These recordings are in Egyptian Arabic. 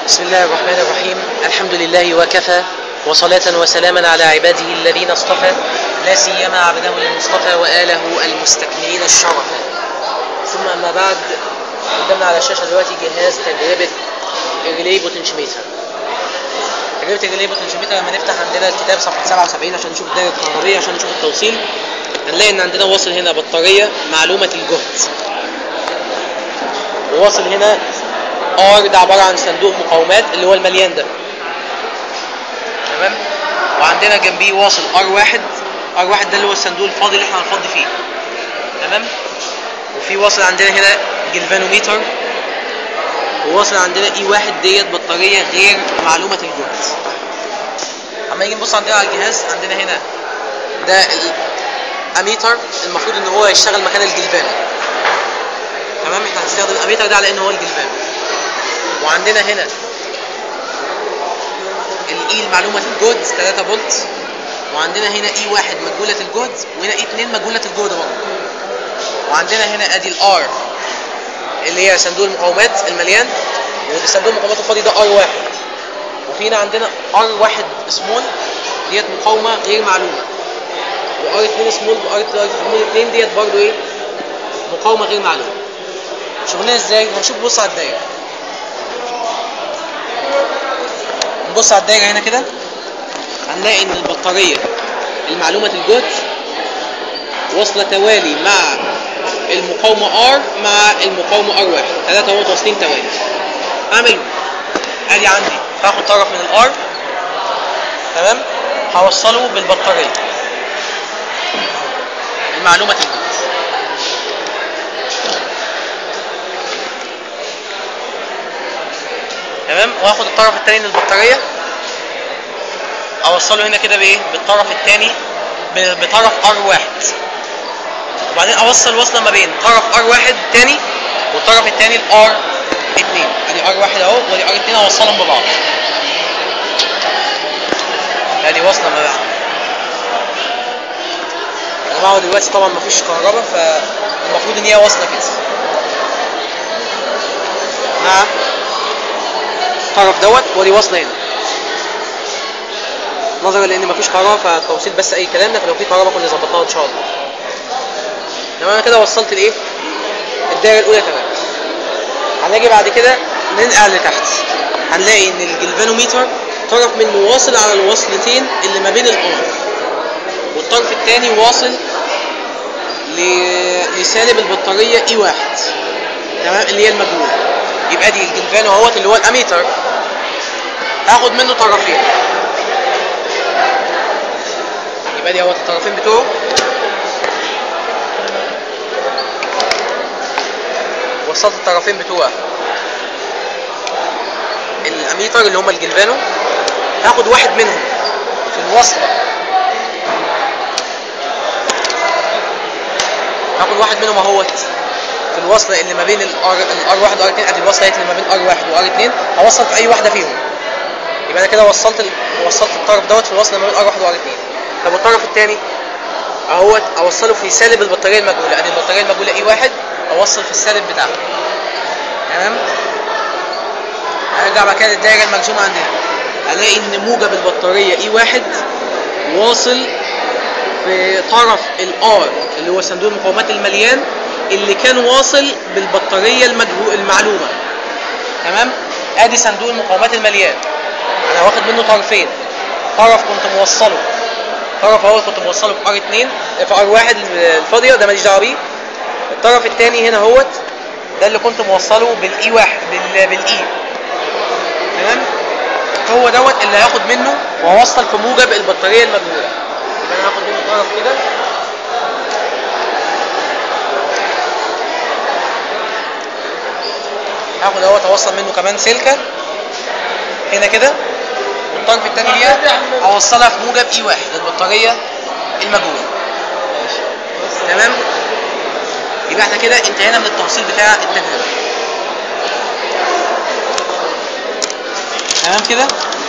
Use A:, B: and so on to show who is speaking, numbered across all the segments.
A: بسم الله الرحمن الرحيم الحمد لله وكفى وصلاة وسلاما على عباده الذين اصطفى لا سيما عبده المصطفى وآله المستكملين الشرفا ثم أما بعد قدامنا على الشاشة دلوقتي جهاز تجربة ريلي بوتنشيميتر تجربة الريلي بوتنشيميتر لما نفتح عندنا الكتاب صفحة 77 عشان نشوف الدائرة الكهربية عشان نشوف التوصيل هنلاقي ان عندنا واصل هنا بطارية معلومة الجهد وواصل هنا ار ده عباره عن صندوق مقاومات اللي هو المليان ده تمام وعندنا جنبيه واصل ار واحد ار واحد ده اللي هو الصندوق الفاضي اللي احنا هنفضي فيه تمام وفي واصل عندنا هنا جلفانوميتر وواصل عندنا اي واحد ديت بطاريه غير معلومه الجهد اما نيجي نبص عندنا على الجهاز عندنا هنا ده الاميتر المفروض ان هو يشتغل مكان الجلفان تمام احنا هنستخدم الاميتر ده على ان هو الجلفان وعندنا هنا الاي المعلومه الجهد 3 فولت وعندنا هنا اي واحد مجهوله الجهد وهنا اي 2 مجهوله الجهد برضه وعندنا هنا ادي الار اللي هي صندوق المقاومات المليان وصندوق المقاومات الفاضي ده ار واحد وفي هنا عندنا ار واحد سمول ديت مقاومه غير معلومه وار 2 سمول وار 2 ديت برضه ايه مقاومه غير معلومه شغلنا ازاي هنشوف بص على الدايره نبص على الدايره هنا كده هنلاقي ان البطاريه المعلومه الجهد واصله توالي مع المقاومه R مع المقاومه R1 ثلاثة فولت واصلين توالي اعمل ادي عندي هاخد طرف من الار تمام هوصله بالبطاريه المعلومه الجهد تمام واخد الطرف الثاني من البطاريه اوصله هنا كده بايه بالطرف الثاني بطرف ار1 وبعدين اوصل وصله ما بين طرف ار1 تاني والطرف الثاني الار 2 ادي ار1 اهو وادي ار2 اوصلهم ببعض ادي وصله ما بعد يا جماعه دلوقتي طبعا مفيش كهرباء فالمفروض ان هي واصله كده نعم الطرف دوت ودي واصله هنا نظرا لان مفيش كهرباء فالتوصيل بس اي كلام لكن لو في كهرباء كنا ظبطناها ان شاء الله تمام انا كده وصلت الايه الدايره الاولى تمام هنيجي بعد كده ننقل لتحت هنلاقي ان الجلفانوميتر طرف منه واصل على الوصلتين اللي ما بين الار والطرف الثاني واصل لسالب البطاريه اي واحد تمام اللي هي المجهول يبقى دي الجلفانو اهوت اللي هو الاميتر هاخد منه طرفين يبقى دي اهوت الطرفين بتوعه وصلت الطرفين بتوع الاميتر اللي هم الجلفانو هاخد واحد منهم في الوصله هاخد واحد منهم اهوت في الوصله اللي ما بين الار الار 1 وار 2 ادي الوصله اللي ما بين ار 1 وار 2 هوصل في اي واحده فيهم يبقى انا كده وصلت ال... وصلت الطرف دوت في الوصله ما بين ار 1 وار 2 طب والطرف الثاني اهوت اوصله في سالب البطاريه المجهوله ادي البطاريه المجهوله اي واحد اوصل في السالب بتاعها تمام ارجع بعد كده للدايره المرسومه عندنا الاقي ان موجب البطاريه اي واحد واصل في طرف الار اللي هو صندوق المقاومات المليان اللي كان واصل بالبطاريه المجهو... المعلومه تمام ادي صندوق المقاومات المليان انا واخد منه طرفين طرف كنت موصله طرف اهو كنت موصله في ار 2 في ار 1 الفاضيه ده ماليش دعوه بيه الطرف الثاني هنا اهوت ده اللي كنت موصله بالاي واحد بال... بالاي تمام هو دوت اللي هاخد منه واوصل في موجب البطاريه المجهوله يبقى انا هاخد منه طرف كده هاخد اهوت اوصل منه كمان سلكه هنا كده والطرف الثاني ديت اوصلها في موجب اي واحد البطاريه المجهوله تمام يبقى احنا كده انتهينا من التوصيل بتاع التجربه تمام كده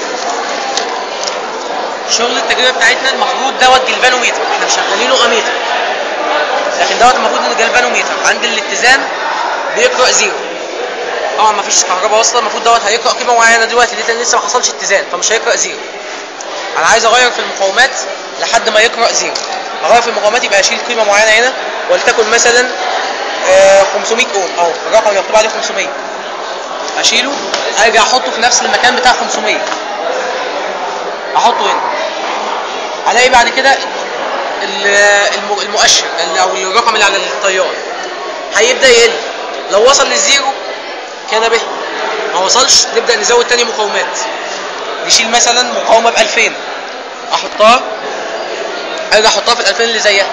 A: شغل التجربه بتاعتنا المفروض دوت جلفانوميتر احنا شغالينه اميتر لكن دوت المفروض انه جلفانوميتر عند الاتزان بيقرا زيرو طبعا ما فيش كهرباء واصله المفروض دوت هيقرا قيمه معينه دلوقتي ليه لسه ما حصلش اتزان فمش هيقرا زيرو انا عايز اغير في المقاومات لحد ما يقرا زيرو اغير في المقاومات يبقى اشيل قيمه معينه هنا ولتكن مثلا آه، 500 اوم اهو الرقم اللي مكتوب عليه 500 اشيله ارجع احطه في نفس المكان بتاع 500 احطه هنا الاقي بعد كده ال- الم- المؤشر ال- او الرقم اللي على التيار هيبدا يقل لو وصل للزيرو كان به ما وصلش نبدا نزود تاني مقاومات نشيل مثلا مقاومه ب 2000 احطها ارجع احطها في ال 2000 اللي زيها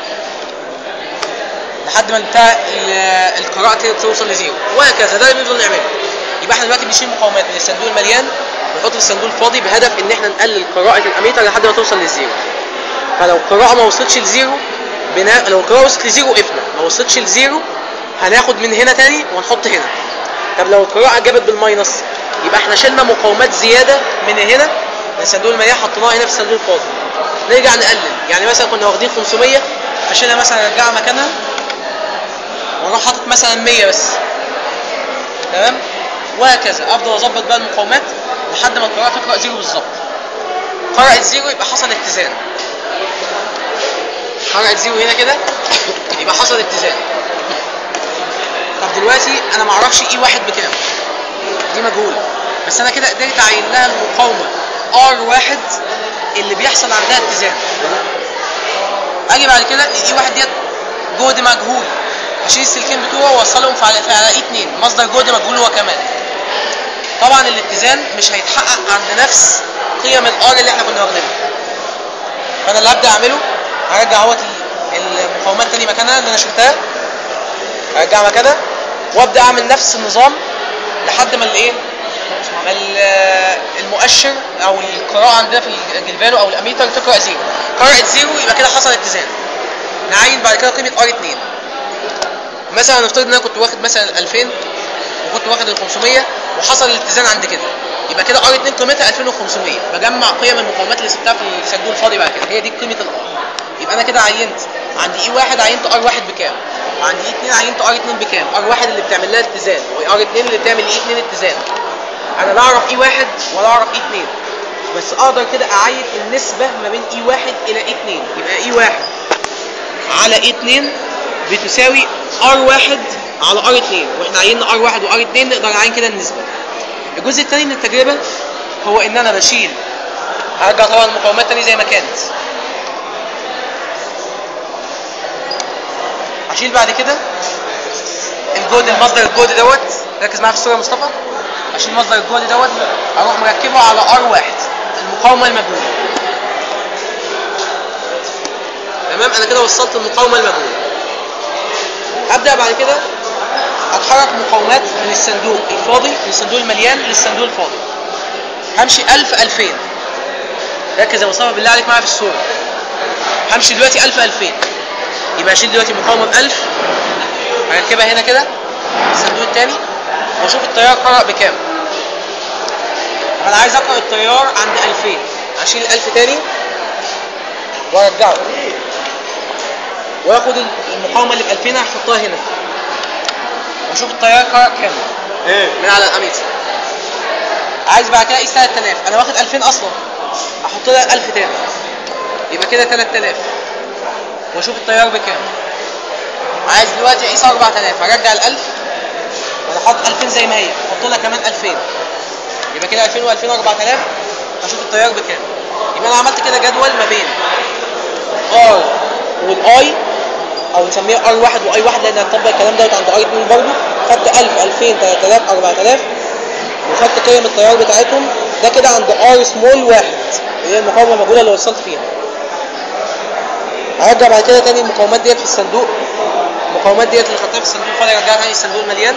A: لحد ما بتاع ال- القراءه كده توصل لزيرو وهكذا ده اللي بنفضل نعمله يبقى احنا دلوقتي بنشيل مقاومات من الصندوق المليان ونحط في الصندوق الفاضي بهدف ان احنا نقلل قراءه الاميتر لحد ما توصل للزيرو فلو القراءه ما وصلتش لزيرو بنا... لو القراءه وصلت لزيرو وقفنا ما وصلتش لزيرو هناخد من هنا تاني ونحط هنا طب لو القراءه جابت بالماينس يبقى احنا شلنا مقاومات زياده من هنا من الصندوق المليان حطيناها هنا في الصندوق الفاضي نرجع نقلل يعني مثلا كنا واخدين 500 فشلنا مثلا نرجعها مكانها واروح حاطط مثلا 100 بس تمام وهكذا افضل اظبط بقى المقاومات لحد ما القراءه تقرا زيرو بالظبط قرأت زيرو يبقى حصل اتزان قرأت زيرو هنا كده يبقى حصل اتزان طب دلوقتي انا ما اعرفش اي واحد بكام دي مجهوله بس انا كده قدرت اعين لها المقاومه ار واحد اللي بيحصل عندها اتزان اجي بعد كده اي واحد ديت جهد مجهول اشيل السلكين بتوعه واوصلهم في على في على اي 2 مصدر جهد مجهول هو كمان طبعا الاتزان مش هيتحقق عند نفس قيم الار اللي احنا كنا واخدينها فانا اللي هبدا اعمله هرجع اهوت ال- المقاومات تاني مكانها اللي انا شلتها هرجع مكانها وابدا اعمل نفس النظام لحد ما الايه ما ال- المؤشر او القراءه عندنا في الجلفانو او الاميتر تقرا زيرو قرات زيرو يبقى كده حصل اتزان نعين بعد كده قيمه ار 2 مثلا نفترض ان انا كنت واخد مثلا 2000 وكنت واخد ال 500 وحصل الاتزان عند كده يبقى كده ار 2 قيمتها 2500 بجمع قيم المقاومات اللي سبتها في الصندوق الفاضي بعد كده هي دي قيمه الار يبقى انا كده عينت عندي اي واحد عينت ار واحد بكام وعندي اي 2 عينت ار 2 بكام ار واحد اللي بتعمل لها اتزان وار 2 اللي بتعمل اي 2 اتزان انا لا اعرف اي واحد ولا اعرف اي 2 بس اقدر كده اعين النسبه ما بين اي واحد الى اي 2 يبقى اي واحد على اي 2 بتساوي ار واحد على ار 2 واحنا عيننا ار واحد وار 2 نقدر نعين كده النسبه الجزء الثاني من التجربه هو ان انا بشيل هرجع طبعا المقاومات تاني زي ما كانت هشيل بعد كده الجهد المصدر الجهد دوت ركز معايا في الصوره يا مصطفى اشيل مصدر الجهد دوت اروح مركبه على ار واحد المقاومه المجهوله تمام انا كده وصلت المقاومه المجهوله ابدا بعد كده اتحرك مقاومات من الصندوق الفاضي من الصندوق المليان للصندوق الفاضي همشي 1000 2000 ركز يا مصطفى بالله عليك معايا في الصوره همشي دلوقتي 1000 2000 يبقى اشيل دلوقتي مقاومه ب 1000 هركبها هنا كده الصندوق الثاني واشوف التيار قرأ بكام طب انا عايز اقرا التيار عند 2000 اشيل 1000 تاني وارجعه واخد المقاومه اللي ب 2000 هحطها هنا واشوف التيار قرأ كام
B: ايه
A: من على الاميتر عايز بعد كده اقيس 3000 انا واخد 2000 اصلا احط لها 1000 تاني يبقى كده 3000 واشوف التيار بكام عايز دلوقتي اقيس 4000 هرجع ال 1000 انا حاطط 2000 زي ما هي احط لها كمان 2000 يبقى كده 2000 و2000 و4000 اشوف التيار بكام يبقى انا عملت كده جدول ما بين ار والاي او نسميها ار واحد واي واحد لان هنطبق الكلام دوت عند اي 2 برضه خدت 1000 2000 3000 4000 وخدت قيم التيار بتاعتهم ده كده عند ار سمول واحد اللي هي المقاومه المجهوله اللي وصلت فيها هرجع بعد كده تاني المقاومات ديت في الصندوق المقاومات ديت اللي خدتها في الصندوق الفاضي ارجعها تاني الصندوق المليان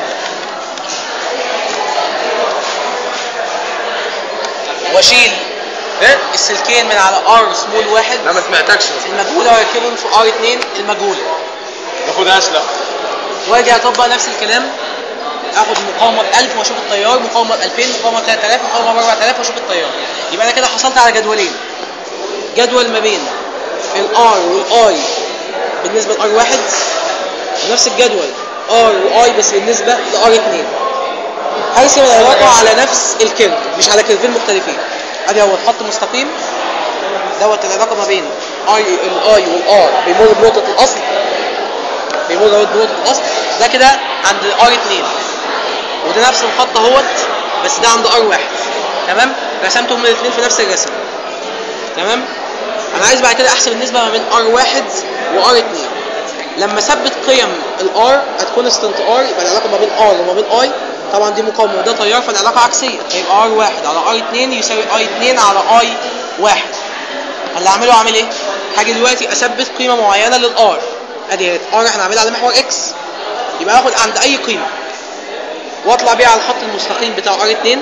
A: واشيل
B: ايه
A: السلكين من على ار سمول واحد
B: لا ما سمعتكش
A: المجهوله واركبهم في ار 2 المجهوله
B: ناخدهاش لا
A: واجي اطبق نفس الكلام اخد مقاومه ب 1000 واشوف التيار مقاومه ب 2000 مقاومه ب 3000 مقاومه ب 4000 واشوف التيار يبقى انا كده حصلت على جدولين جدول ما بين الار والاي بالنسبه لار واحد ونفس الجدول ار واي بس بالنسبه لار 2 هرسم العلاقه على نفس الكيرف مش على كيرفين مختلفين ادي هو خط مستقيم دوت العلاقه ما بين اي الاي والار بيمر بنقطه الاصل بيمر اهوت بنقطه الاصل ده كده عند ار 2 وده نفس الخط اهوت بس ده عند ار 1 تمام رسمتهم الاثنين في نفس الرسم تمام انا عايز بعد كده احسب النسبه ما بين ار 1 وار 2 لما اثبت قيم الار هتكون استنت ار يبقى العلاقه ما بين ار وما بين اي طبعا دي مقاومه وده تيار فالعلاقه عكسيه هيبقى ار 1 على ار 2 يساوي اي 2 على اي 1 اللي هعمله اعمل ايه؟ هاجي دلوقتي اثبت قيمه معينه للار ادي ار احنا عاملها على محور اكس يبقى اخد عند اي قيمه واطلع بيها على الخط المستقيم بتاع ار 2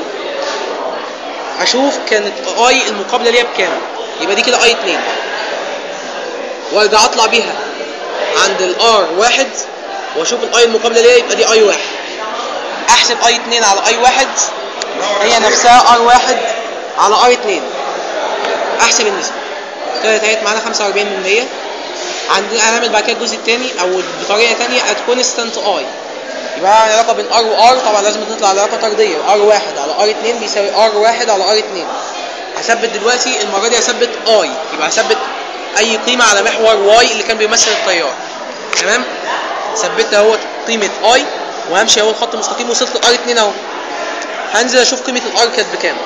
A: اشوف كانت اي المقابله ليها بكام يبقى دي كده اي 2 وارجع اطلع بيها عند الار 1 واشوف الاي المقابله ليها يبقى دي اي 1 احسب اي 2 على اي 1 هي نفسها ار 1 على ار 2 احسب النسبه كده انتهت معانا 45% عندنا هنعمل بعد كده الجزء الثاني او بطريقه ثانيه كونستانت اي يبقى العلاقه بين ار وار طبعا لازم تطلع علاقه طرديه ار 1 على ار 2 بيساوي ار 1 على ار 2 هثبت دلوقتي المره دي هثبت اي يبقى هثبت اي قيمه على محور واي اللي كان بيمثل التيار تمام ثبت اهوت قيمه اي وهمشي اهو الخط مستقيم وصلت لار 2 اهو هنزل اشوف قيمه الار كانت بكام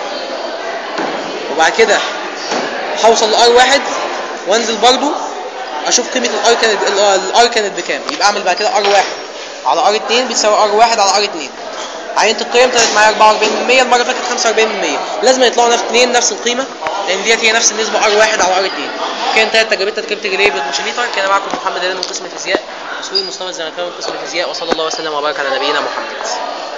A: وبعد كده هوصل لار 1 وانزل برضو اشوف قيمه الار كانت الار كانت بكام يبقى اعمل بعد كده ار 1 على ار 2 بتساوي ار 1 على ار 2 عينت القيم طلعت معايا 44% المره اللي فاتت 45% لازم يطلعوا نفس اثنين نفس القيمه لان ديت هي نفس النسبه ار 1 على ار 2 كان انتهت تجربتنا تجربه جليه بالموشيليتر كان معكم محمد هلال من قسم الفيزياء وسوي مصطفى الزملكاوي من قسم الفيزياء وصلى الله وسلم وبارك على نبينا محمد